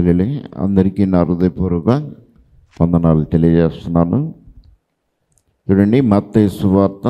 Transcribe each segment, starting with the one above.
హల్లెలూయా అందరికీ నా హృదయపూర్వక వందనాలు తెలియజేస్తున్నాను చూడండి మత్తయి సువార్త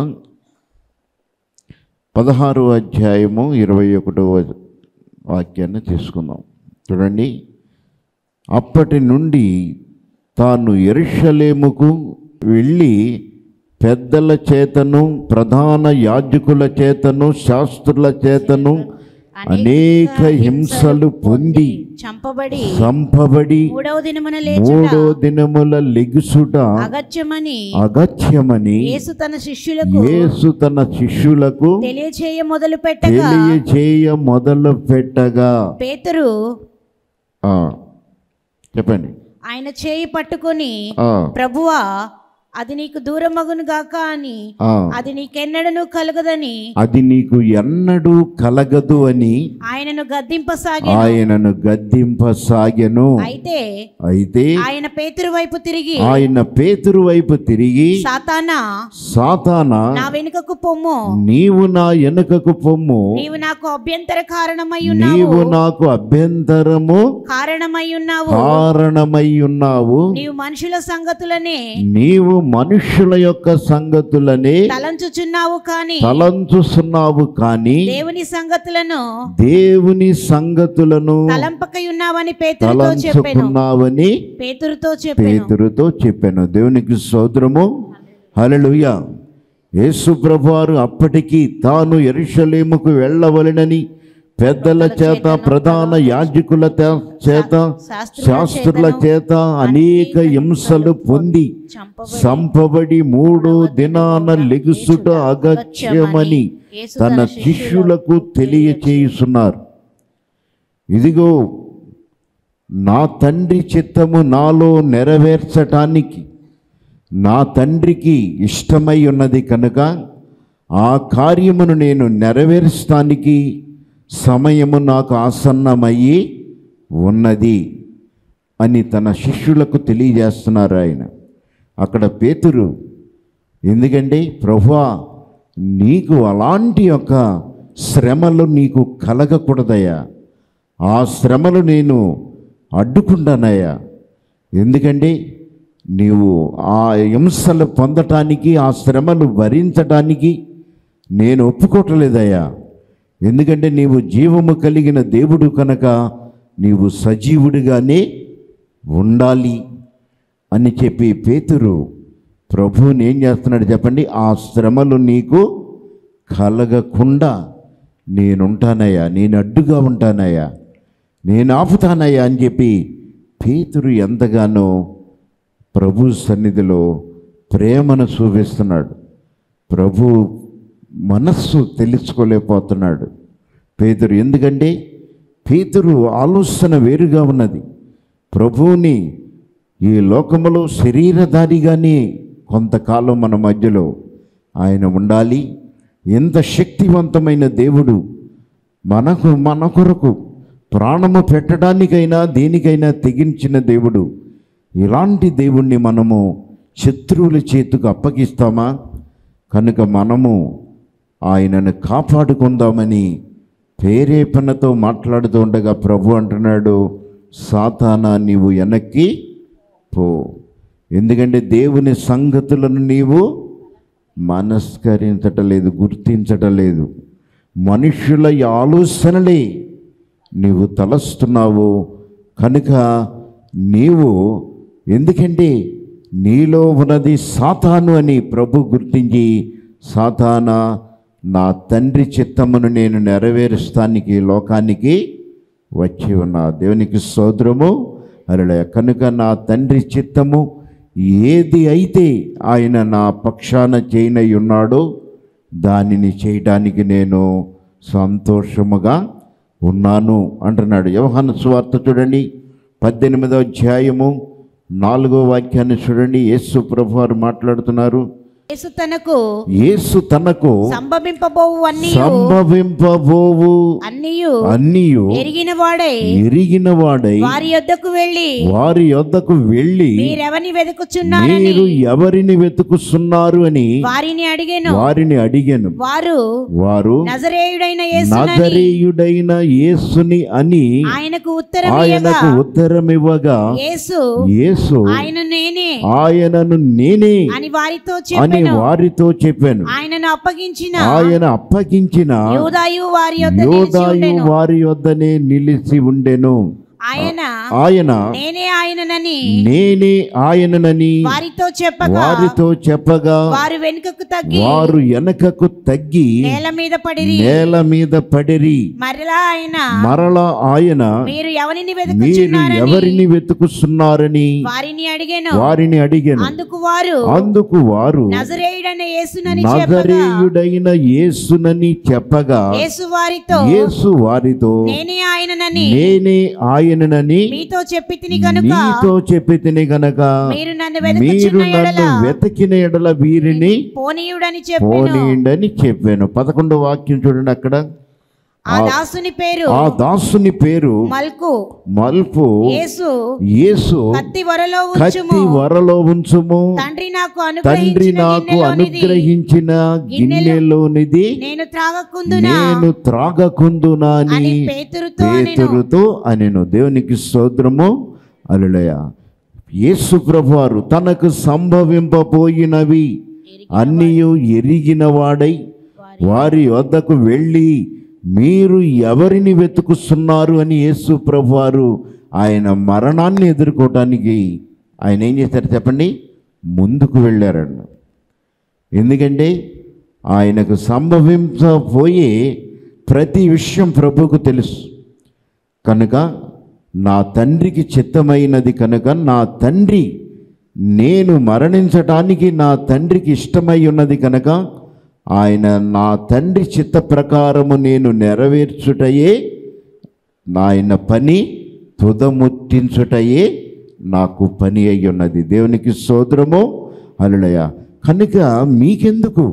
పదహారు అధ్యాయము ఇరవై ఒకటో వాక్యాన్ని తీసుకుందాం చూడండి అప్పటి నుండి తాను ఎరుషలేముకు వెళ్ళి పెద్దల చేతను ప్రధాన యాజకుల చేతను శాస్త్రుల చేతను అనేక హింసలు పొంది చంపబడి సంపబడి మూడవ దినమున లేచుట మూడో దినముల లెగుసుట అగత్యమని అగత్యమని యేసు తన శిష్యులకు యేసు తన శిష్యులకు తెలియచేయ మొదలు పెట్టగా తెలియచేయ మొదలు పెట్టగా పేతురు ఆ, చెప్పండి ఆయన చేయి పట్టుకొని ఆ, ప్రభువా అది నీకు దూరమగును గాక అని ఆ, అది నీకెన్నడను కలుగదని అది నీకు ఎన్నడూ కలగదు అని ఆయనను గద్దింపసాగి ఆయనను గద్దింపసాగెను అయితే అయితే ఆయన పేతురు వైపు తిరిగి ఆయన పేతురు వైపు తిరిగి సాతానా సాతానా నా వెనుకకు పొమ్ము నీవు నా వెనుకకు పొమ్ము నీవు నాకు అభ్యంతర కారణమై ఉన్నావు నీవు నాకు అభ్యంతరము కారణమై ఉన్నావు కారణమై ఉన్నావు నీవు మనుషుల సంగతులనే నీవు మనుషుల యొక్క సంగతులనే తలంచుచున్నావు కాని తలంచుస్తున్నావు కానీ దేవుని సంగతులను దేవుని సంగతులను తలంపకై ఉన్నావని పేతురుతో చెప్పాను తలంచుకున్నావని పేతురుతో చెప్పాను పేతురుతో చెప్పాను దేవునికి సోదరము హల్లెలూయా యేసు ప్రభువారు అప్పటికి తాను ఎరుషలేముకు వెళ్ళవలెనని పెద్దల చేత ప్రధాన యాజకుల తే- చేత శాస్త్రుల చేత అనేక హింసలు పొంది చంపబడి సంపబడి మూడో దినాన లెగుసుట అగత్యమని యేసు తన శిష్యులకు తెలియచేయుచున్నారు ఇదిగో నా తండ్రి చిత్తము నాలో నెరవేర్చటానికి నా తండ్రికి ఇష్టమై ఉన్నది కనుక ఆ కార్యమును నేను నెరవేర్చడానికి సమయము నాకు ఆసన్నమయ్యి ఉన్నది అని తన శిష్యులకు తెలియజేస్తున్నారు ఆయన అక్కడ పేతురు ఎందుకంటే ప్రభువా నీకు అలాంటి యొక్క శ్రమలు నీకు కలగకూడదయ్యా ఆ శ్రమలు నేను అడ్డుకుంటానయ్యా ఎందుకంటే నీవు ఆ హింసలు పొందటానికి ఆ శ్రమలు భరించటానికి నేను ఒప్పుకోవట్లేదయ్యా ఎందుకంటే నీవు జీవము కలిగిన దేవుడు కనుక నీవు సజీవుడిగానే ఉండాలి అని చెప్పి పేతురు ప్రభువుని ఏం చేస్తున్నాడు చెప్పండి ఆ శ్రమలు నీకు కలగకుండా నేనుంటానయ్యా నేను అడ్డుగా ఉంటానయ్యా నేను ఆపుతానయ్యా అని చెప్పి పేతురు ఎంతగానో ప్రభు సన్నిధిలో ప్రేమను చూపిస్తున్నాడు ప్రభు మనస్సు తెలుసుకోలేకపోతున్నాడు పేతురు ఎందుకంటే పేతురు ఆలోచన వేరుగా ఉన్నది ప్రభువుని ఈ లోకములో శరీరధారిగానే కొంతకాలం మన మధ్యలో ఆయన ఉండాలి ఎంత శక్తివంతమైన దేవుడు మనకు మన కొరకు ప్రాణము పెట్టడానికైనా దేనికైనా తెగించిన దేవుడు ఇలాంటి దేవుణ్ణి మనము శత్రువుల చేతికి అప్పగిస్తామా కనుక మనము ఆయనను కాపాడుకుందామని ప్రేరేపణతో మాట్లాడుతూ ఉండగా ప్రభు అంటున్నాడు సాతానా నీవు వెనక్కి పో ఎందుకంటే దేవుని సంగతులను నీవు మనస్కరించటం లేదు గుర్తించటం లేదు మనుషుల ఈ ఆలోచనలే నీవు తలస్తున్నావు కనుక నీవు ఎందుకంటే నీలో ఉన్నది సాతాను అని ప్రభు గుర్తించి సాతానా నా తండ్రి చిత్తమును నేను నెరవేరుస్తానికి ఈ లోకానికి వచ్చి ఉన్న దేవునికి సోదరము అరడే కనుక నా తండ్రి చిత్తము ఏది అయితే ఆయన నా పక్షాన చేయనై ఉన్నాడో దానిని చేయటానికి నేను సంతోషముగా ఉన్నాను అంటున్నాడు యోహాను సువార్త చూడండి పద్దెనిమిదవ అధ్యాయము నాలుగో వాక్యాన్ని చూడండి యేసు ప్రభు వారు మాట్లాడుతున్నారు యేసు తనకు యేసు తనకు సంభవింపబోవు అన్ని సంభవింపబోవు అన్నియు అన్నియు ఎరిగిన వాడై ఎరిగిన వాడై వారి యొద్దకు వెళ్ళి వారి యొద్దకు వెళ్ళి మీరెవని వెతుకుచున్నారని మీరు ఎవరిని వెతుకుస్తున్నారు అని వారిని అడిగాను వారిని అడిగాను వారు వారు నజరేయుడైన యేసునని నజరేయుడైన యేసుని అని ఆయనకు ఉత్తరం ఆయనకు ఉత్తరమివ్వగా యేసు యేసు ఆయన నేనే ఆయనను నేనే అని వారితో అని చెప్పాను వారితో చెప్పాను ఆయనను అప్పగించిన ఆయన అప్పగించిన యూదాయు వారి యొద్ద నిలిచి యోదాయు ఉండెను వారి వద్దనే నిలిచి ఉండెను ఆయన ఆయన నేనే ఆయననని నేనే ఆయననని వారితో చెప్పగా వారితో చెప్పగా వారు వెనుకకు తగ్గి వారు వెనకకు తగ్గి నేల మీద పడిరి నేల మీద పడిరి మరలా ఆయన మరలా ఆయన మీరు ఎవరిని మీరు వెతుకుచున్నారని ఎవరిని వెతుకుస్తున్నారని వారిని అడిగాను వారిని అడిగాను అందుకు వారు అందుకు వారు నజరేయుడైన యేసునని చెప్పగా నగరేయుడైన యేసునని చెప్పగా యేసు వారితో యేసు వారితో నేనే ఆయననని నేనే ఆయననని మీతో చెప్పి తిని గనుక నీతో చెప్పి తిని గనక మీరు నన్ను మీరు వెతుకుచున్న ఎడల నన్ను వెతికిన ఎడల వీరిని పోనీయుడని చెప్పాను పోనీయండి చెప్పాను పదకొండో వాక్యం చూడండి అక్కడ ఆ దాసుని పేరు ఆ దాసుని పేరు మల్కు మల్పు యేసు యేసు కత్తి వరలో కత్తి ఉంచుము వరలో ఉంచుము తండ్రి నాకు తండ్రి అనుగ్రహించిన నాకు గిన్నెలోనిది అనుగ్రహించిన గిన్నెలోనిది నేను త్రాగకుందునా నేను త్రాగకుందునా అని అని పేతురుతో అనెను. పేతురుతో అనెను దేవునికి స్తోత్రము అలులయ యేసు ప్రభువారు తనకు సంభవింపబోయినవి అన్నీయు ఎరిగిన వాడై వారి వద్దకు వెళ్ళి మీరు ఎవరిని వెతుకుస్తున్నారు అని యేసు ప్రభువారు ఆయన మరణాన్ని ఎదుర్కోవటానికి ఆయన ఏం చేశారు చెప్పండి ముందుకు వెళ్ళారండి ఎందుకంటే ఆయనకు సంభవించబోయే ప్రతి విషయం ప్రభువుకు తెలుసు కనుక నా తండ్రికి చిత్తమైనది కనుక నా తండ్రి నేను మరణించటానికి నా తండ్రికి ఇష్టమై ఉన్నది కనుక ఆయన నా తండ్రి చిత్త ప్రకారము నేను నెరవేర్చుటయే ఆయన పని తుదముట్టించుటయే నాకు పని అయి ఉన్నది దేవునికి సోదరము అలులయ కనుక మీకెందుకు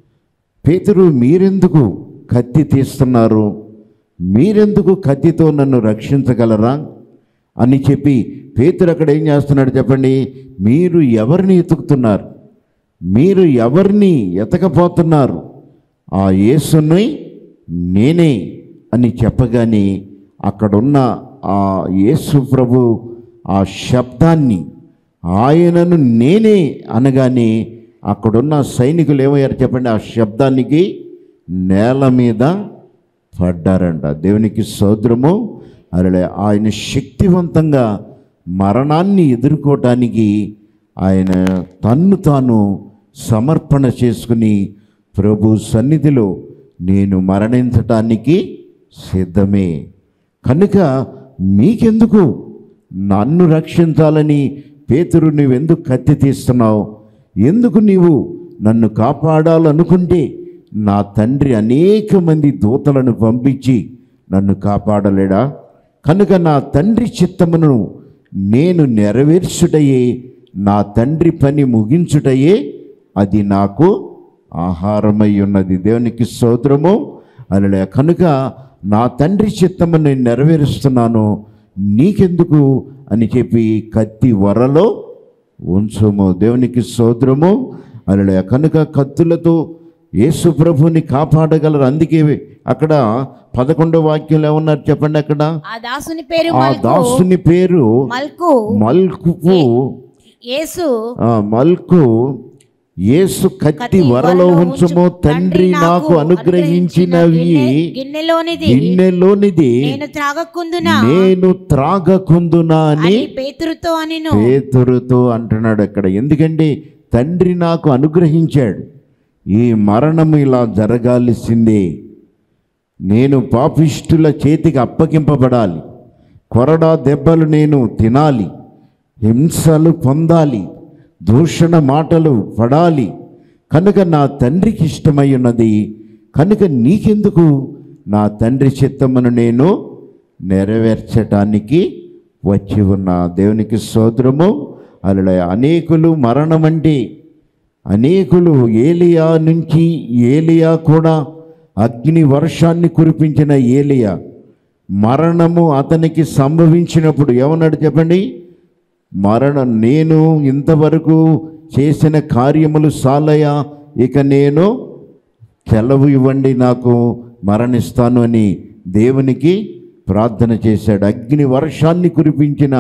పేతురు మీరెందుకు కత్తి తీస్తున్నారు మీరెందుకు కత్తితో నన్ను రక్షించగలరా అని చెప్పి పేతురు అక్కడ ఏం చేస్తున్నాడు చెప్పండి మీరు ఎవరిని ఎతుకుతున్నారు మీరు ఎవరిని ఎతకపోతున్నారు ఆ యేసుని నేనే అని చెప్పగానే అక్కడున్న ఆ యేసు ప్రభు ఆ శబ్దాన్ని ఆయనను నేనే అనగానే అక్కడున్న సైనికులు ఏమయ్యారు చెప్పండి ఆ శబ్దానికి నేల మీద పడ్డారంట దేవునికి సోదరము అలా ఆయన శక్తివంతంగా మరణాన్ని ఎదుర్కోవటానికి ఆయన తన్ను తాను సమర్పణ చేసుకుని ప్రభు సన్నిధిలో నేను మరణించటానికి సిద్ధమే కనుక మీకెందుకు నన్ను రక్షించాలని పేతురు నువ్వెందుకు కత్తి తీస్తున్నావు ఎందుకు నీవు నన్ను కాపాడాలనుకుంటే నా తండ్రి అనేక మంది దూతలను పంపించి నన్ను కాపాడలేడా కనుక నా తండ్రి చిత్తమును నేను నెరవేర్చుటయే నా తండ్రి పని ముగించుటయే అది నాకు ఆహారమై ఉన్నది దేవునికి స్తోత్రము అలా కనుక నా తండ్రి చిత్తము నేను నెరవేరుస్తున్నాను నీకెందుకు అని చెప్పి కత్తి వరలో ఉంచుము దేవునికి స్తోత్రము అలా కనుక కత్తులతో యేసు ప్రభుని కాపాడగలరు అందుకే అక్కడ పదకొండో వాక్యంలో ఏమన్నారు చెప్పండి అక్కడ ఆ దాసుని పేరు ఆ మల్కు దాసుని పేరు మల్కు మల్కుకు యేసు ఆ మల్కు యేసు కత్తి వరలో ఉంచుము తండ్రి నాకు అనుగ్రహించినవి గిన్నెలోనిది గిన్నెలోనిది నేను త్రాగకుందునా నేను త్రాగకుందునా అని అని పేతురుతో అనిను పేతురుతో అంటున్నాడు అక్కడ ఎందుకంటే తండ్రి నాకు అనుగ్రహించాడు ఈ మరణం ఇలా జరగాల్సిందే నేను పాపిష్టుల చేతికి అప్పగింపబడాలి కొరడా దెబ్బలు నేను తినాలి హింసలు పొందాలి దూషణ మాటలు పడాలి కనుక నా తండ్రికి ఇష్టమై ఉన్నది కనుక నీకెందుకు నా తండ్రి చిత్తమును నేను నెరవేర్చటానికి వచ్చి ఉన్న దేవునికి సోదరము అలా అనేకులు మరణం అంటే అనేకులు ఏలియా నుంచి ఏలియా కూడా అగ్ని వర్షాన్ని కురిపించిన ఏలియా మరణము అతనికి సంభవించినప్పుడు ఏమన్నాడు చెప్పండి మరణం నేను ఇంతవరకు చేసిన కార్యములు సాలయా ఇక నేను సెలవు ఇవ్వండి నాకు మరణిస్తాను అని దేవునికి ప్రార్థన చేశాడు అగ్ని వర్షాన్ని కురిపించిన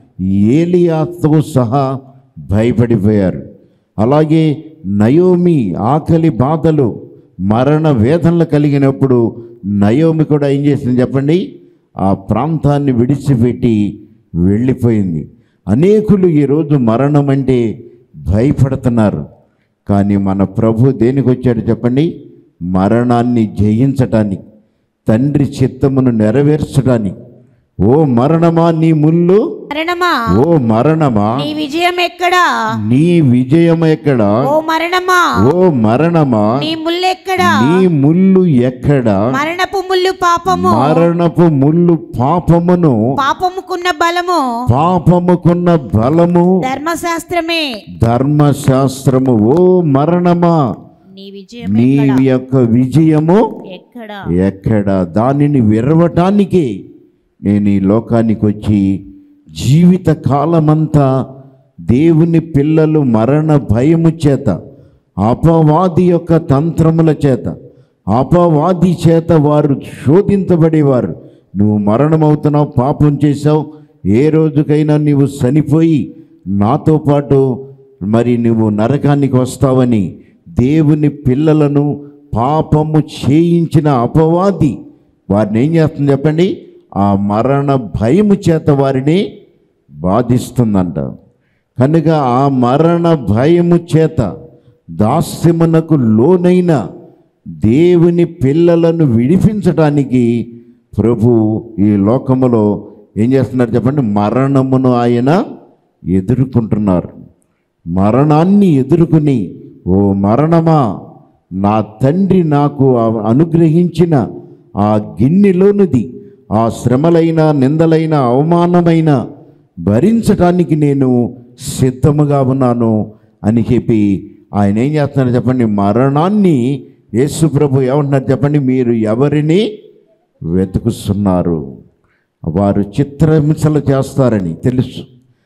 ఏలియాతో సహా భయపడిపోయారు అలాగే నయోమి ఆకలి బాధలు మరణ వేదనలు కలిగినప్పుడు నయోమి కూడా ఏం చేసింది చెప్పండి ఆ ప్రాంతాన్ని విడిచిపెట్టి వెళ్ళిపోయింది అనేకులు ఈరోజు మరణం అంటే భయపడుతున్నారు కానీ మన ప్రభు దేనికి వచ్చాడు చెప్పండి మరణాన్ని జయించటానికి తండ్రి చిత్తమును నెరవేర్చడానికి ఓ మరణమా నీ ముళ్ళు మరణమా ఓ మరణమా నీ విజయం ఎక్కడా నీ విజయం ఎక్కడా ఓ మరణమా ఓ మరణమా నీ ముల్లెక్కడా నీ ముళ్ళు ఎక్కడా మరణపు ముల్లు పాపము మరణపు ముళ్ళు పాపమును పాపముకున్న బలము పాపముకున్న బలము ధర్మశాస్త్రమే ధర్మశాస్త్రము ఓ మరణమా నీ విజయం నీ యొక్క విజయము ఎక్కడా ఎక్కడ దానిని విరవటానికి నేను ఈ లోకానికి వచ్చి జీవిత కాలమంతా దేవుని పిల్లలు మరణ భయము చేత అపవాది యొక్క తంత్రముల చేత అపవాది చేత వారు శోధించబడేవారు నువ్వు మరణమవుతున్నావు పాపం చేశావు ఏ రోజుకైనా నీవు చనిపోయి నాతో పాటు మరి నువ్వు నరకానికి వస్తావని దేవుని పిల్లలను పాపము చేయించిన అపవాది వారిని ఏం చేస్తుంది చెప్పండి ఆ మరణ భయము చేత వారిని బాధిస్తుందంట కనుక ఆ మరణ భయము చేత దాస్యమునకు లోనైన దేవుని పిల్లలను విడిపించటానికి ప్రభు ఈ లోకములో ఏం చేస్తున్నారు చెప్పండి మరణమును ఆయన ఎదుర్కొంటున్నారు మరణాన్ని ఎదుర్కొని ఓ మరణమా నా తండ్రి నాకు ఆ- అనుగ్రహించిన ఆ గిన్నెలోనిది ఆ శ్రమలైన నిందలైన అవమానమైన భరించటానికి నేను సిద్ధముగా ఉన్నాను అని చెప్పి ఆయన ఏం చేస్తున్నారు చెప్పండి మరణాన్ని యేసు ప్రభు ఏమంటున్నారు చెప్పండి మీరు ఎవరిని వెతుకుస్తున్నారు వారు చిత్రహింసలు చేస్తారని తెలుసు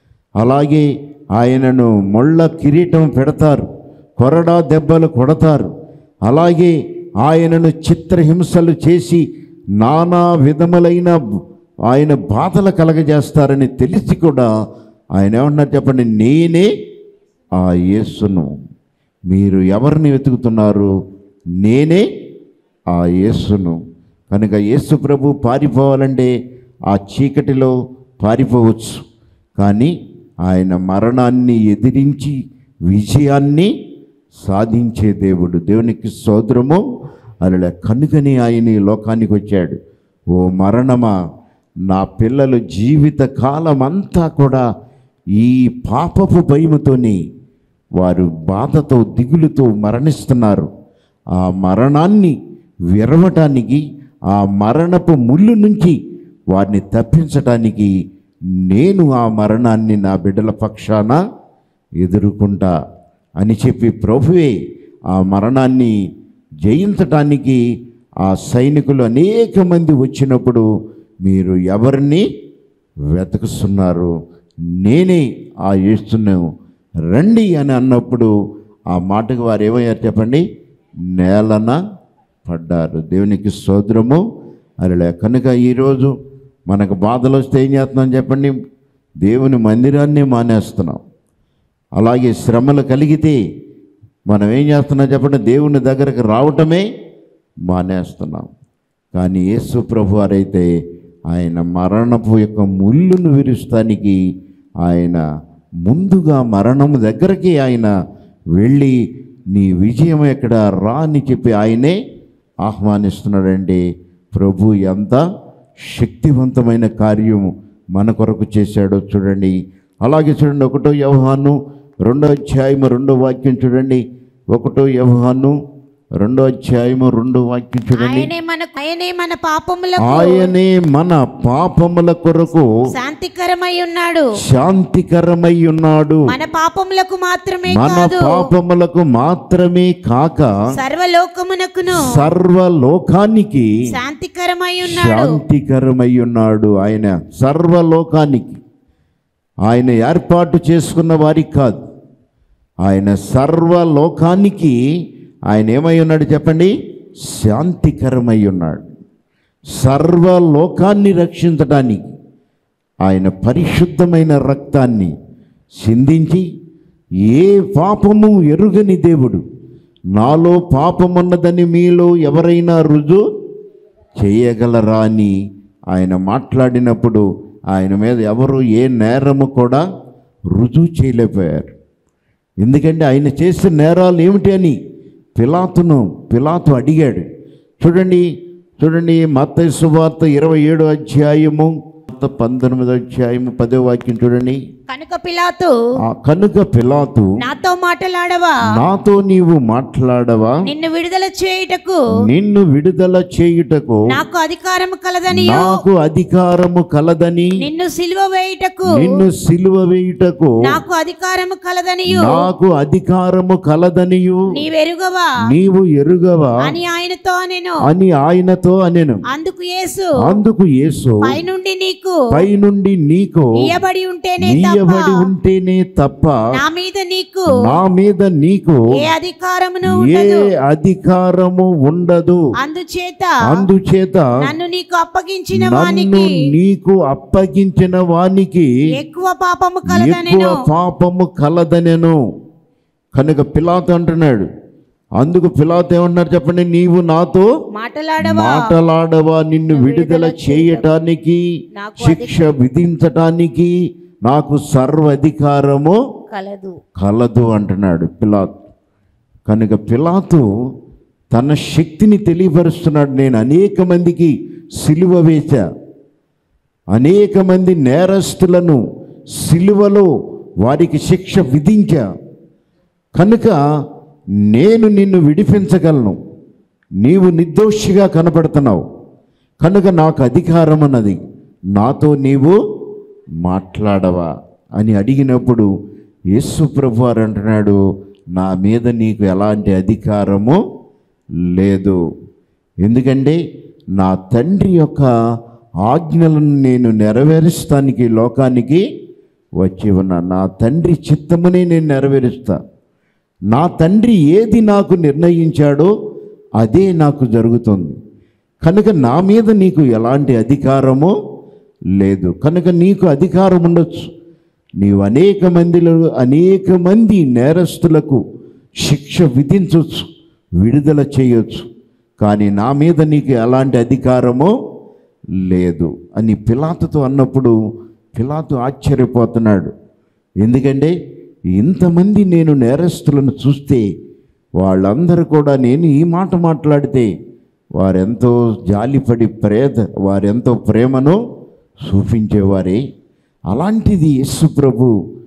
అలాగే ఆయనను మొళ్ళ కిరీటం పెడతారు కొరడా దెబ్బలు కొడతారు అలాగే ఆయనను చిత్రహింసలు చేసి నానా విధములైన ఆయన బాధలు కలగజేస్తారని తెలిసి కూడా ఆయన ఏమన్నారు చెప్పండి నేనే ఆ యేసును మీరు ఎవరిని వెతుకుతున్నారు నేనే ఆ యేసును కనుక యేసు ప్రభు పారిపోవాలంటే ఆ చీకటిలో పారిపోవచ్చు కానీ ఆయన మరణాన్ని ఎదిరించి విజయాన్ని సాధించే దేవుడు దేవునికి సోదరము అలా కనుకని ఆయన ఈ లోకానికి వచ్చాడు ఓ మరణమా నా పిల్లలు జీవిత కాలం అంతా కూడా ఈ పాపపు భయముతోని వారు బాధతో దిగులుతో మరణిస్తున్నారు ఆ మరణాన్ని విరవటానికి ఆ మరణపు ముళ్ళు నుంచి వారిని తప్పించటానికి నేను ఆ మరణాన్ని నా బిడ్డల పక్షాన ఎదుర్కొంటా అని చెప్పి ప్రభువే ఆ మరణాన్ని జయించటానికి ఆ సైనికులు అనేక మంది వచ్చినప్పుడు మీరు ఎవరిని వెతుకుస్తున్నారు నేనే ఆ యేసును రండి అని అన్నప్పుడు ఆ మాటకు వారు ఏమయ్యారు చెప్పండి నేలన పడ్డారు దేవునికి స్తోత్రము అలా కనుక ఈరోజు మనకు బాధలు వస్తే ఏం చేస్తున్నాం చెప్పండి దేవుని మందిరాన్ని మానేస్తున్నాం అలాగే శ్రమలు కలిగితే మనం ఏం చేస్తున్నాం చెప్పండి దేవుని దగ్గరకు రావటమే మానేస్తున్నాం కానీ యేసు ప్రభు వారైతే ఆయన మరణపు యొక్క ముళ్ళును విరుస్తానికి ఆయన ముందుగా మరణము దగ్గరికి ఆయన వెళ్ళి నీ విజయం ఎక్కడ రా అని చెప్పి ఆయనే ఆహ్వానిస్తున్నాడండి ప్రభు ఎంత శక్తివంతమైన కార్యం మన కొరకు చేశాడో చూడండి అలాగే చూడండి ఒకటో వ్యవహాను రెండో అధ్యాయం రెండో వాక్యం చూడండి ఒకటో వ్యవహాను రెండో అధ్యాయము రెండు వాక్యం చూడండి ఆయనే మన ఆయనే మన పాపములకు ఆయనే మన పాపముల కొరకు శాంతికరమై ఉన్నాడు శాంతికరమై ఉన్నాడు మన పాపములకు మాత్రమే మన కాదు పాపములకు మాత్రమే కాక సర్వలోకమునకును సర్వలోకానికి శాంతికరమై ఉన్నాడు శాంతికరమై ఉన్నాడు ఆయన సర్వలోకానికి ఆయన ఏర్పాటు చేసుకున్న వారికి కాదు ఆయన సర్వలోకానికి ఆయన ఏమై ఉన్నాడు చెప్పండి శాంతికరమై ఉన్నాడు సర్వలోకాన్ని రక్షించడానికి ఆయన పరిశుద్ధమైన రక్తాన్ని సిందించి ఏ పాపము ఎరుగని దేవుడు నాలో పాపమున్నదని మీలో ఎవరైనా రుజు చేయగలరా అని ఆయన మాట్లాడినప్పుడు ఆయన మీద ఎవరు ఏ నేరము కూడా రుజువు చేయలేకపోయారు ఎందుకంటే ఆయన చేసిన నేరాలు ఏమిటి అని పిలాతును పిలాతు అడిగాడు చూడండి చూడండి మత్తయి సువార్త ఇరవై ఏడు అధ్యాయము మత్త పంతొమ్మిదో అధ్యాయము పదో వాక్యం చూడండి కనుక పిలాతు ఆ కనుక పిలాతు నాతో మాటలాడవా నాతో నీవు మాట్లాడవా నిన్ను విడుదల చేయుటకు నిన్ను విడుదల చేయుటకు నాకు అధికారము కలదని నాకు అధికారము కలదని నిన్ను సిలువ వేయుటకు నిన్ను సిలువ వేయుటకు నాకు అధికారము కలదని నాకు అధికారము కలదనియు నీవెరుగవా నీవు ఎరుగవా అని ఆయనతో నేను అని ఆయనతో అనెను అందుకు యేసు అందుకు యేసు పైనుండి నీకు పైనుండి నీకు ఇయ్యబడి ఉంటేనే తప్ప నీయబడి ఉంటేనే తప్ప నా మీద నీకు నా మీద నీకు ఏ అధికారమును ఏ ఉండదు అధికారము ఉండదు అందుచేత అందుచేత నన్ను నీకు అప్పగించిన నన్ను వానికి నీకు అప్పగించిన వానికి ఎక్కువ పాపము ఎక్కువ కలదనెను పాపము కలదనెను కనుక పిలాతు అంటున్నాడు అందుకు పిలాతు ఏమన్నారు చెప్పండి నీవు నాతో మాటలాడవా మాటలాడవా నిన్ను విడుదల చేయటానికి నాకు శిక్ష విధించటానికి నాకు సర్వ అధికారము కలదు కలదు అంటున్నాడు పిలాతు కనుక పిలాతు తన శక్తిని తెలియపరుస్తున్నాడు నేను అనేక మందికి సిలువ వేశా అనేక మంది నేరస్తులను సిలువలో వారికి శిక్ష విధించా కనుక నేను నిన్ను విడిపించగలను నీవు నిర్దోషిగా కనపడుతున్నావు కనుక నాకు అధికారం అన్నది నాతో నీవు మాట్లాడవా అని అడిగినప్పుడు యేసు ప్రభు వారు అంటున్నాడు నా మీద నీకు ఎలాంటి అధికారము లేదు ఎందుకంటే నా తండ్రి యొక్క ఆజ్ఞలను నేను నెరవేరుస్తానికి ఈ లోకానికి వచ్చి ఉన్నా నా తండ్రి చిత్తమునే నేను నెరవేరుస్తా నా తండ్రి ఏది నాకు నిర్ణయించాడో అదే నాకు జరుగుతుంది కనుక నా మీద నీకు ఎలాంటి అధికారము లేదు కనుక నీకు అధికారం ఉండొచ్చు నీవు అనేక మందిలో అనేక మంది నేరస్తులకు శిక్ష విధించవచ్చు విడుదల చేయొచ్చు కానీ నా మీద నీకు ఎలాంటి అధికారమో లేదు అని పిలాతుతో అన్నప్పుడు పిలాతు ఆశ్చర్యపోతున్నాడు ఎందుకంటే ఇంతమంది నేను నేరస్తులను చూస్తే వాళ్ళందరూ కూడా నేను ఈ మాట మాట్లాడితే వారెంతో జాలిపడి ప్రేద వారెంతో ప్రేమను చూపించేవారే అలాంటిది యేసు ప్రభు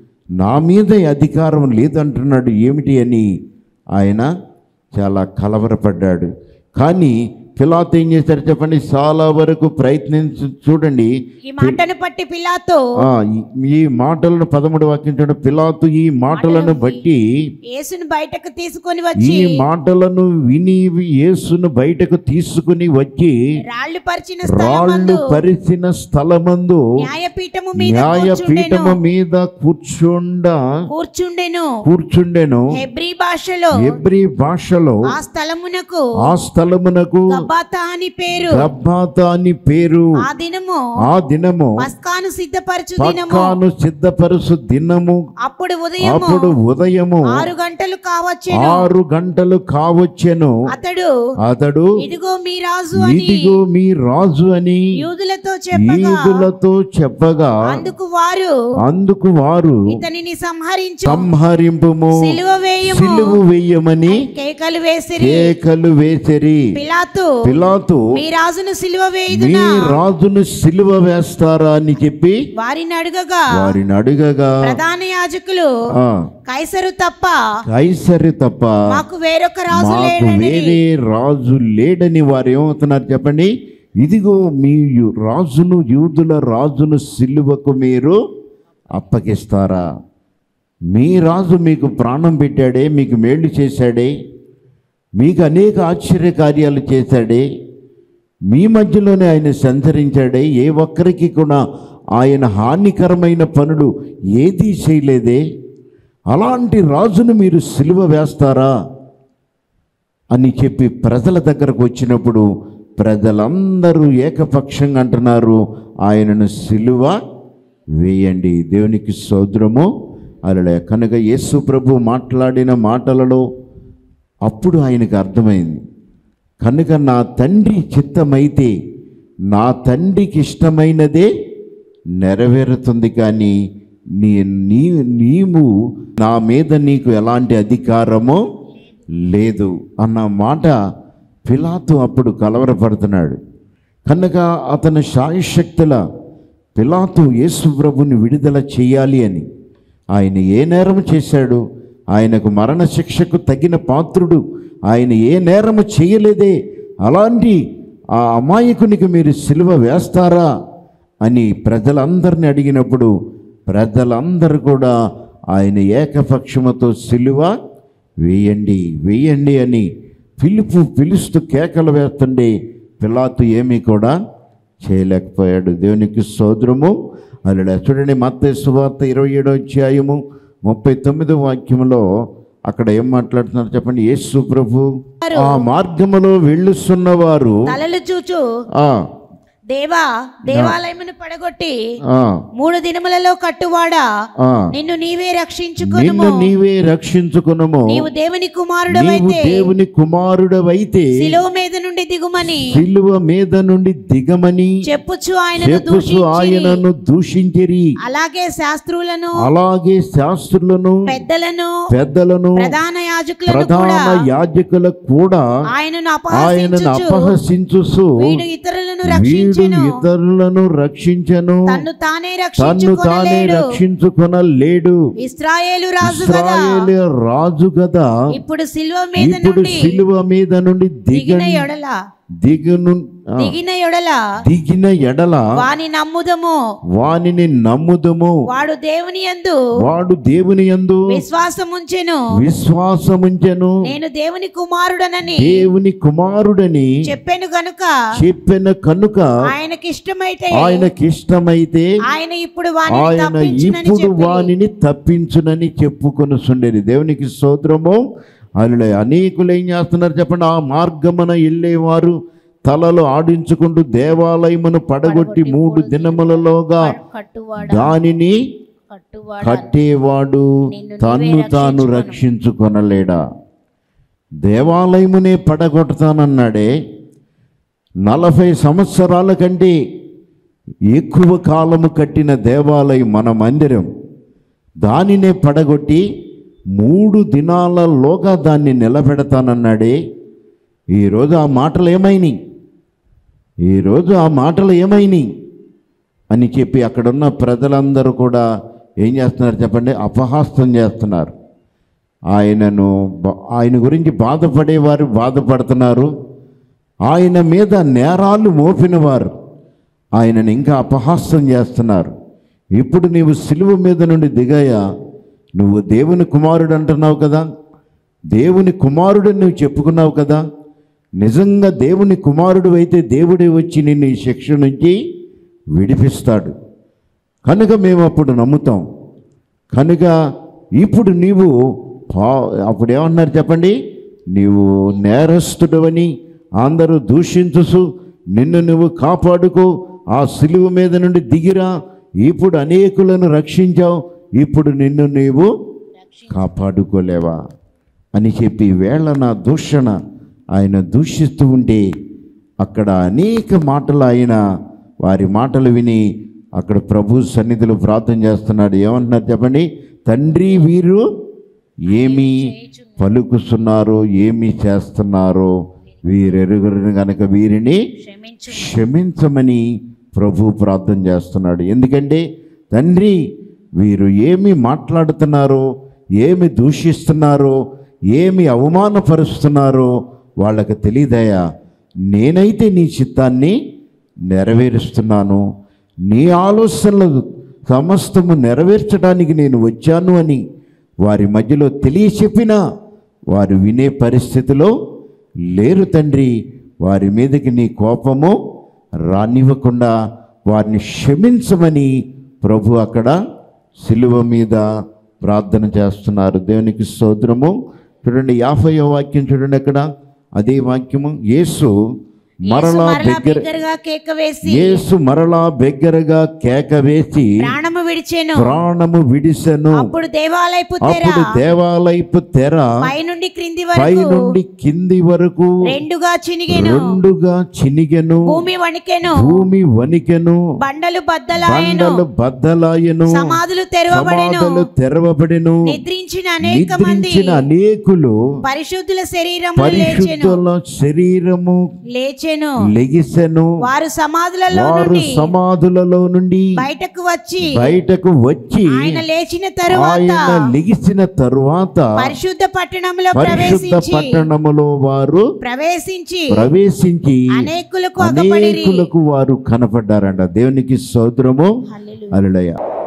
నా మీద అధికారం లేదంటున్నాడు ఏమిటి అని ఆయన చాలా కలవరపడ్డాడు కానీ పిలాతు ఏం చేశారు చెప్పండి చాలా వరకు ప్రయత్నించి చూడండి ఈ మాటను పట్టి పిలాతో ఆ, ఈ- ఈ మాటలను పదమూడు వాక్యం చూడండి పిలాతు ఈ మాటలను బట్టి యేసును బయటకు తీసుకొని ఈ వచ్చి మాటలను విని యేసును బయటకు తీసుకుని వచ్చి రాళ్లు పరిచిన రాళ్ళు స్థలమందు పరిచిన స్థలమందు న్యాయపీఠము మీద న్యాయపీఠము కూర్చుండెను మీద కూర్చుండ కూర్చుండెను కూర్చుండెను హెబ్రీ భాషలో ఎబ్రి భాషలో ఆ స్థలమునకు ఆ స్థలమునకు గబాతా అని పేరు గబ్బాత అని పేరు ఆ దినము ఆ దినము పస్కాను సిద్ధపరచు దినము పక్కాను సిద్ధపరుసు దినము అప్పుడు ఉదయము అప్పుడు ఉదయము ఆరు గంటలు కావచ్చెను ఆరు గంటలు కావచ్చెను అతడు అతడు ఇదిగో మీ రాజు అని ఇదిగో మీ రాజు అని యూదులతో చెప్పగా ఈదులతో చెప్పగా అందుకు వారు అందుకు వారు ఇతనిని సంహరించు సంహరింపుము సిలువ వేయము సిలువు వెయ్యమని కేకలు వేసిరి కేకలు వేసిరి పిలాతు పిలాతు మీ రాజును సిలువ మీ వేయుదునా రాజును సిలువ వేస్తారా అని చెప్పి వారిని అడగగా వారిని అడుగగా ప్రధాన యాజకులు ఆ, కైసరు తప్ప కైసరి తప్ప మాకు వేరొక రాజు మాకు లేడని వేరే రాజు లేడని వారు ఏమవుతున్నారు చెప్పండి ఇదిగో మీ యు- రాజును యూదుల రాజును సిలువకు మీరు అప్పగిస్తారా మీ రాజు మీకు ప్రాణం పెట్టాడే మీకు మేలు చేశాడే మీకు అనేక ఆశ్చర్య కార్యాలు చేశాడే మీ మధ్యలోనే ఆయన సంచరించాడే ఏ ఒక్కరికి కూడా ఆయన హానికరమైన పనులు ఏదీ చేయలేదే అలాంటి రాజును మీరు సిలువ వేస్తారా అని చెప్పి ప్రజల దగ్గరకు వచ్చినప్పుడు ప్రజలందరూ ఏకపక్షంగా అంటున్నారు ఆయనను సిలువ వేయండి దేవునికి సోదరము అలా కనుక యేసు ప్రభు మాట్లాడిన మాటలలో అప్పుడు ఆయనకు అర్థమైంది కనుక నా తండ్రి చిత్తమైతే నా తండ్రికి ఇష్టమైనదే నెరవేరుతుంది కానీ నీ నీ నీవు నా మీద నీకు ఎలాంటి అధికారమో లేదు అన్న మాట పిలాతు అప్పుడు కలవరపడుతున్నాడు కనుక అతను శాయశక్తుల పిలాతు యేసు ప్రభుని విడుదల చేయాలి అని ఆయన ఏ నేరం చేశాడు ఆయనకు మరణశిక్షకు తగిన పాత్రుడు ఆయన ఏ నేరము చేయలేదే అలాంటి ఆ అమాయకునికి మీరు సిలువ వేస్తారా అని ప్రజలందరిని అడిగినప్పుడు ప్రజలందరూ కూడా ఆయన ఏకపక్షముతో సిలువ వేయండి వేయండి అని పిలుపు పిలుస్తూ కేకలు వేస్తుండే పిలాతు ఏమీ కూడా చేయలేకపోయాడు దేవునికి సోదరము అలా చూడండి మత్తయి సువార్త ఇరవై ఏడో అధ్యాయము ముప్పై తొమ్మిదో వాక్యములో అక్కడ ఏం మాట్లాడుతున్నారు చెప్పండి యేసు ప్రభు ఆ మార్గములో వెళ్ళుస్తున్నవారు తలలు చూచు ఆ దేవా దేవాలయమును పడగొట్టి ఆ మూడు దినములలో కట్టువాడా ఆ నిన్ను నీవే రక్షించుకొనుము నిన్ను నీవే రక్షించుకునము నీవు దేవుని నీవు కుమారుడవైతే దేవుని కుమారుడవైతే శిలువ మీద నుండి దిగుమని సిలువ మీద నుండి దిగమని చెప్పుచు ఆయనను చెప్పుచు దూషించిరి ఆయనను దూషించిరి అలాగే శాస్త్రులను అలాగే శాస్త్రులను పెద్దలను పెద్దలను ప్రధాన యాజకులను కూడా ప్రధాన యాజకులకు కూడా ఆయనను ఆయనను అపహసించుచు అపహసించుసు వీడు ఇతరులను వీడు రక్షించెను ఇతరులను రక్షించను తన్ను తానే తన్ను తానే రక్షించుకొనలేడు రక్షించుకొనలేడు ఇస్రాయేలు రాజు కదా ఇస్రాయేలు రాజు కదా ఇప్పుడు సిలువ మీద ఇప్పుడు నుండి సిలువ మీద నుండి దిగిన దిగ ఎడల దిగును ఆ, దిగిన ఎడల దిగిన ఎడల వాని నమ్ముదము వానిని నమ్ముదము వాడు దేవుని యందు వాడు దేవుని యందు విశ్వాసముంచెను విశ్వాసముంచెను నేను దేవుని కుమారుడనని దేవుని కుమారుడని చెప్పాను గనుక చెప్పిన కనుక ఆయనకి ఇష్టమైతే ఆయనకి ఇష్టమైతే ఆయన ఇప్పుడు వాని ఆయన తప్పించునని ఇప్పుడు చెప్పి వానిని తప్పించునని చెప్పుకొని సుండేది దేవునికి స్తోత్రము ఆయన అనేకులు ఏం చేస్తున్నారు చెప్పండి ఆ మార్గమున వెళ్ళేవారు తలలు ఆడించుకుంటూ దేవాలయమును పడగొట్టి మూడు దినములలోగా కట్టువాడ దానిని కట్టువాడ కట్టేవాడు నిన్ను తన్ను నీవే తాను రక్షించుకొను. రక్షించుకొనలేడా దేవాలయమునే పడగొడతానన్నాడే నలభై సంవత్సరాల కంటే ఎక్కువ కాలము కట్టిన దేవాలయం మన మందిరం దానినే పడగొట్టి మూడు దినాలలోగా దాన్ని నిలబెడతానన్నాడే ఈరోజు ఆ మాటలు ఏమైనాయి ఈరోజు ఆ మాటలు ఏమైనాయి అని చెప్పి అక్కడున్న ప్రజలందరూ కూడా ఏం చేస్తున్నారు చెప్పండి అపహాస్యం చేస్తున్నారు ఆయనను బ- ఆయన గురించి బాధపడేవారు బాధపడుతున్నారు ఆయన మీద నేరాలు మోపినవారు ఆయనను ఇంకా అపహాస్యం చేస్తున్నారు ఇప్పుడు నీవు సిలువ మీద నుండి దిగాయా నువ్వు దేవుని కుమారుడు అంటున్నావు కదా దేవుని కుమారుడు నువ్వు చెప్పుకున్నావు కదా నిజంగా దేవుని కుమారుడు అయితే దేవుడే వచ్చి నిన్ను ఈ శిక్ష నుంచి విడిపిస్తాడు కనుక మేము అప్పుడు నమ్ముతాం కనుక ఇప్పుడు నీవు పా అప్పుడు ఏమన్నారు చెప్పండి నీవు నేరస్తుడవని అందరూ దూషించుసు నిన్ను నువ్వు కాపాడుకో ఆ సిలువ మీద నుండి దిగిరా ఇప్పుడు అనేకులను రక్షించావు ఇప్పుడు నిన్ను నీవు కాపాడుకోలేవా అని చెప్పి వేళ నా దూషణ ఆయన దూషిస్తూ ఉంటే అక్కడ అనేక మాటలు ఆయన వారి మాటలు విని అక్కడ ప్రభు సన్నిధిలో ప్రార్థన చేస్తున్నాడు ఏమంటున్నారు చెప్పండి తండ్రి వీరు ఏమి పలుకుతున్నారో ఏమి చేస్తున్నారో వీరెరుగురిని గనక వీరిని క్షమించు క్షమించమని ప్రభు ప్రార్థన చేస్తున్నాడు ఎందుకంటే తండ్రి వీరు ఏమి మాట్లాడుతున్నారో ఏమి దూషిస్తున్నారో ఏమి అవమానపరుస్తున్నారో వాళ్ళకి తెలియదయా నేనైతే నీ చిత్తాన్ని నెరవేరుస్తున్నాను నీ ఆలోచనలు సమస్తము నెరవేర్చడానికి నేను వచ్చాను అని వారి మధ్యలో తెలియచెప్పినా వారు వినే పరిస్థితిలో లేరు తండ్రి వారి మీదకి నీ కోపము రానివ్వకుండా వారిని క్షమించమని ప్రభు అక్కడ సిలువ మీద ప్రార్థన చేస్తున్నారు దేవునికి స్తోత్రము చూడండి యాభై వాక్యం చూడండి అక్కడ అదే వాక్యము యేసు మరలా మరలా దగ్గర బిగ్గరగా కేక వేసి యేసు మరలా బిగ్గరగా కేక వేసి ప్రాణము విడిచెను ప్రాణము విడిసెను అప్పుడు దేవాలయపు తెర అప్పుడు దేవాలయపు తెర పై నుండి క్రింది పై వరకు నుండి కింది వరకు రెండుగా చినిగెను రెండుగా చినిగెను భూమి వణికెను భూమి వణికెను బండలు బద్దలాయను బండలు బద్దలాయను సమాధులు తెరవబడెను సమాధులు తెరవబడెను నిద్రించిన అనేక మంది నిద్రించిన అనేకులు పరిశుద్ధుల శరీరము లేచెను పరిశుద్ధుల శరీరము లేచెను లెగిసెను వారు సమాధులలో వారు నుండి సమాధులలో నుండి బయటకు వచ్చి బయటకు వచ్చి ఆయన లేచిన తరువాత ఆయన లెగిసిన తరువాత పరిశుద్ధ పట్టణంలో పరిశుద్ధ ప్రవేశించి పట్టణములో వారు ప్రవేశించి ప్రవేశించి అనేకులకు అగపడిరి అనేకులకు వారు కనపడ్డారంట దేవునికి సోదరము హల్లెలూయా. అలడయ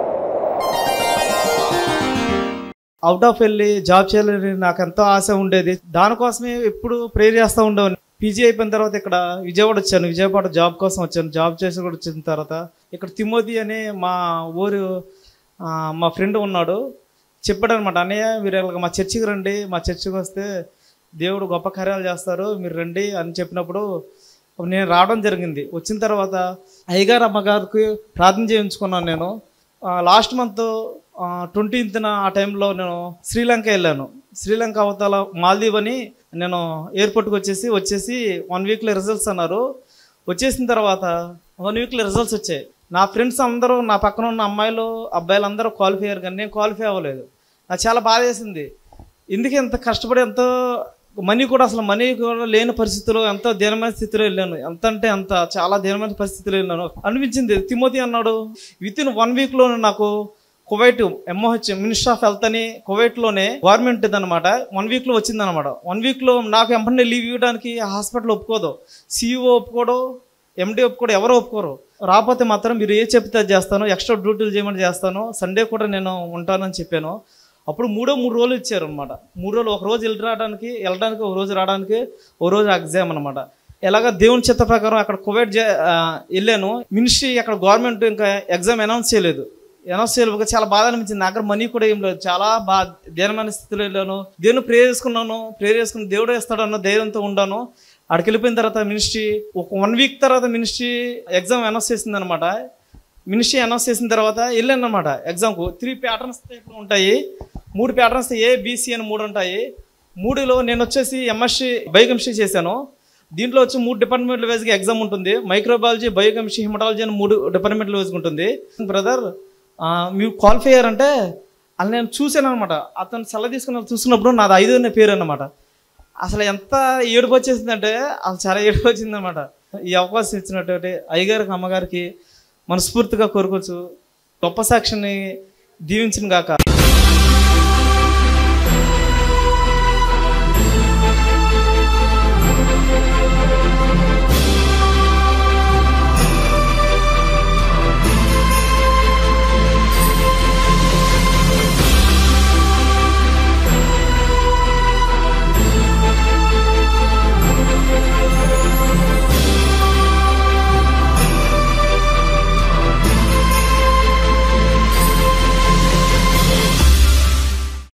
అవుట్ ఆఫ్ వెళ్ళి జాబ్ చేయాలని నాకు ఎంతో ఆశ ఉండేది దానికోసమే ఎప్పుడు ప్రేర్ చేస్తూ ఉండేవాడిని పీజీ అయిపోయిన తర్వాత ఇక్కడ విజయవాడ వచ్చాను విజయవాడ జాబ్ కోసం వచ్చాను జాబ్ చేసి కూడా వచ్చిన తర్వాత ఇక్కడ తిమోతి అనే మా ఊరు ఆ, మా ఫ్రెండ్ ఉన్నాడు చెప్పాడు అనమాట అన్నయ్య మీరు ఇలాగ మా చర్చికి రండి మా చర్చికి వస్తే దేవుడు గొప్ప కార్యాలు చేస్తారు మీరు రండి అని చెప్పినప్పుడు నేను రావడం జరిగింది వచ్చిన తర్వాత అయ్యగారు అమ్మగారికి ప్రార్థన చేయించుకున్నాను నేను లాస్ట్ మంత్ ట్వంటీన్త్న ఆ టైంలో నేను శ్రీలంక వెళ్ళాను శ్రీలంక అవతల మాల్దీవ్ అని నేను ఎయిర్పోర్ట్కి వచ్చేసి వచ్చేసి వన్ వీక్లో రిజల్ట్స్ అన్నారు వచ్చేసిన తర్వాత వన్ వీక్లో రిజల్ట్స్ వచ్చాయి నా ఫ్రెండ్స్ అందరూ నా పక్కన ఉన్న అమ్మాయిలు అబ్బాయిలు అందరూ క్వాలిఫై అయ్యారు కానీ నేను క్వాలిఫై అవ్వలేదు నాకు చాలా బాధ వేసింది ఎందుకు ఎంత కష్టపడి ఎంతో మనీ కూడా అసలు మనీ కూడా లేని పరిస్థితిలో ఎంతో దీనమైన స్థితిలో వెళ్ళాను ఎంత అంటే అంత చాలా దీనమైన పరిస్థితిలో వెళ్ళాను అనిపించింది తిమోతి అన్నాడు విత్ ఇన్ వన్ వీక్లో నాకు Kuwait MOH minister of health అని కువైట్లోనే గవర్నమెంట్ అనమాట వన్ వీక్లో వచ్చిందనమాట వన్ వీక్లో నాకు ఎంపనే లీవ్ ఇవ్వడానికి హాస్పిటల్ ఒప్పుకోదు సీఈఓ ఒప్పుకోడు ఎండి ఒప్పుకోడు ఎవరు ఒప్పుకోరు రాకపోతే మాత్రం మీరు ఏ చెప్తే అది చేస్తాను ఎక్స్ట్రా డ్యూటీలు చేయమని చేస్తాను సండే కూడా నేను ఉంటానని చెప్పాను అప్పుడు మూడో మూడు రోజులు ఇచ్చారు అనమాట మూడు రోజులు ఒక రోజు వెళ్ళి రావడానికి వెళ్ళడానికి ఒక రోజు రావడానికి ఒక రోజు ఎగ్జామ్ అనమాట ఎలాగ దేవుని చిత్త ప్రకారం అక్కడ కోవిడ్ వెళ్ళాను మినిస్ట్రీ అక్కడ గవర్నమెంట్ ఇంకా ఎగ్జామ్ అనౌన్స్ చేయలేదు అనౌన్స్ చేయలేదు చాలా బాధ అనిపించింది నా దగ్గర మనీ కూడా ఏం లేదు చాలా బాగా దీనమైన స్థితిలో వెళ్ళాను దేవుని ప్రేర్ చేసుకున్నాను ప్రేర్ చేసుకుని దేవుడు వేస్తాడన్న ధైర్యంతో ఉండాను అక్కడికి వెళ్ళిపోయిన తర్వాత మినిస్ట్రీ ఒక వన్ వీక్ తర్వాత మినిస్ట్రీ ఎగ్జామ్ అనౌన్స్ చేసింది అనమాట మినిస్ట్రీ అనౌన్స్ చేసిన తర్వాత వెళ్ళాను అనమాట ఎగ్జామ్కు త్రీ ప్యాటర్న్స్ టైప్లో ఉంటాయి మూడు ప్యాటర్న్స్ ఏ బీసీ అని మూడు ఉంటాయి మూడులో నేను వచ్చేసి ఎంఎస్సీ బయోకెమిస్ట్రీ చేశాను దీంట్లో వచ్చి మూడు డిపార్ట్మెంట్ల వైజ్గా ఎగ్జామ్ ఉంటుంది మైక్రోబయాలజీ బయోకెమిస్ట్రీ హిమటాలజీ అని మూడు డిపార్ట్మెంట్ల వైజ్గా ఉంటుంది బ్రదర్ మీరు క్వాలిఫై అయ్యారంటే అది నేను చూశాను అనమాట అతను సెలవు తీసుకున్న చూసినప్పుడు నాది ఐదో అనే పేరు అనమాట అసలు ఎంత ఏడుపు వచ్చేసిందంటే అసలు చాలా ఏడుపు వచ్చిందనమాట ఈ అవకాశం ఇచ్చినటువంటి అయ్యగారికి అమ్మగారికి మనస్ఫూర్తిగా కోరుకోవచ్చు గొప్ప సాక్షిని దీవించిన గాక